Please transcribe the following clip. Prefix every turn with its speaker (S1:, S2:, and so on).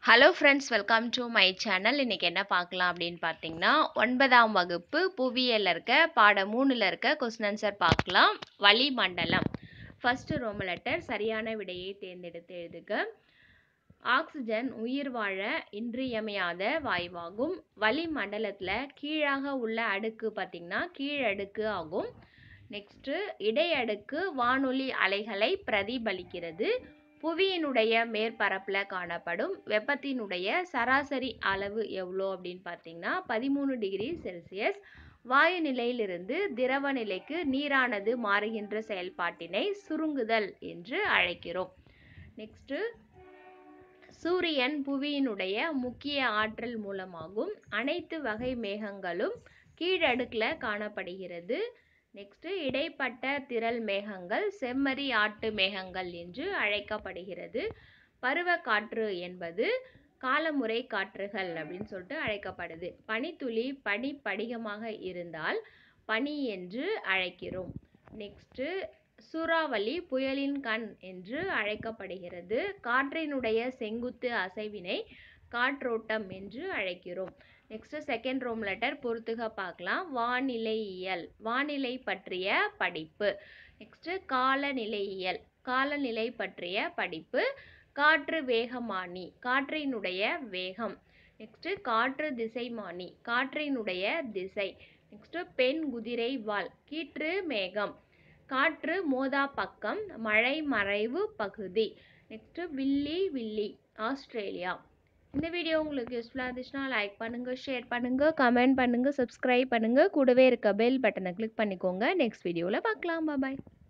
S1: hello friends welcome to my channel இன்றைக்கி என்ன பார்க்கலாம் அப்படின்னு பார்த்தீங்கன்னா ஒன்பதாம் வகுப்பு புவியியலில் இருக்க பாடம் மூணில் இருக்க கொஸ்டின் ஆன்சர் பார்க்கலாம் வளிமண்டலம் ஃபஸ்ட்டு ரோம லெட்டர் சரியான விடையை தேர்ந்தெடுத்து எழுதுக ஆக்சிஜன் உயிர் வாழ இன்றியமையாத வாயுவாகும் வளிமண்டலத்தில் கீழாக உள்ள அடுக்கு பார்த்திங்கன்னா கீழடுக்கு ஆகும் நெக்ஸ்ட்டு இடையடுக்கு வானொலி அலைகளை பிரதிபலிக்கிறது புவியினுடைய மேற்பரப்பில் காணப்படும் வெப்பத்தினுடைய சராசரி அளவு எவ்வளோ அப்படின்னு பார்த்தீங்கன்னா பதிமூணு டிகிரி செல்சியஸ் வாயு நிலையிலிருந்து திரவ நிலைக்கு நீரானது மாறுகின்ற செயல்பாட்டினை சுருங்குதல் என்று அழைக்கிறோம் நெக்ஸ்ட்டு சூரியன் புவியினுடைய முக்கிய ஆற்றல் மூலமாகும் அனைத்து வகை மேகங்களும் கீழடுக்கில் காணப்படுகிறது நெக்ஸ்ட்டு இடைப்பட்ட திரள் மேகங்கள் செம்மறி ஆட்டு மேகங்கள் என்று அழைக்கப்படுகிறது பருவக்காற்று என்பது காலமுறை காற்றுகள் அப்படின்னு சொல்லிட்டு அழைக்கப்படுது பனித்துளி பனி படிகமாக இருந்தால் பனி என்று அழைக்கிறோம் நெக்ஸ்ட்டு சூறாவளி புயலின் கண் என்று அழைக்கப்படுகிறது காற்றினுடைய செங்குத்து அசைவினை காற்றோட்டம் என்று அழைக்கிறோம் நெக்ஸ்ட் செகண்ட் ரோம் லெட்டர் பொறுத்துக பார்க்கலாம் வானிலையியல் வானிலை பற்றிய படிப்பு நெக்ஸ்ட் காலநிலையியல் காலநிலை பற்றிய படிப்பு காற்று வேகமானி காற்றினுடைய வேகம் நெக்ஸ்ட் காற்று திசைமானி காற்றினுடைய திசை நெக்ஸ்ட் பெண் குதிரை வால் கீற்று மேகம் காற்று மோதா பக்கம் மழை மறைவு பகுதி நெக்ஸ்ட் வில்லி வில்லி ஆஸ்திரேலியா இந்த வீடியோ உங்களுக்கு யூஸ்ஃபுல்லாக இருந்துச்சுன்னா லைக் பண்ணுங்கள் ஷேர் பண்ணுங்கள் கமெண்ட் பண்ணுங்கள் சப்ஸ்கிரைப் பண்ணுங்கள் கூடவே இருக்க பெல் பட்டனை கிளிக் பண்ணிக்கோங்க நெக்ஸ்ட் வீடியோவில் பார்க்கலாம் பாய்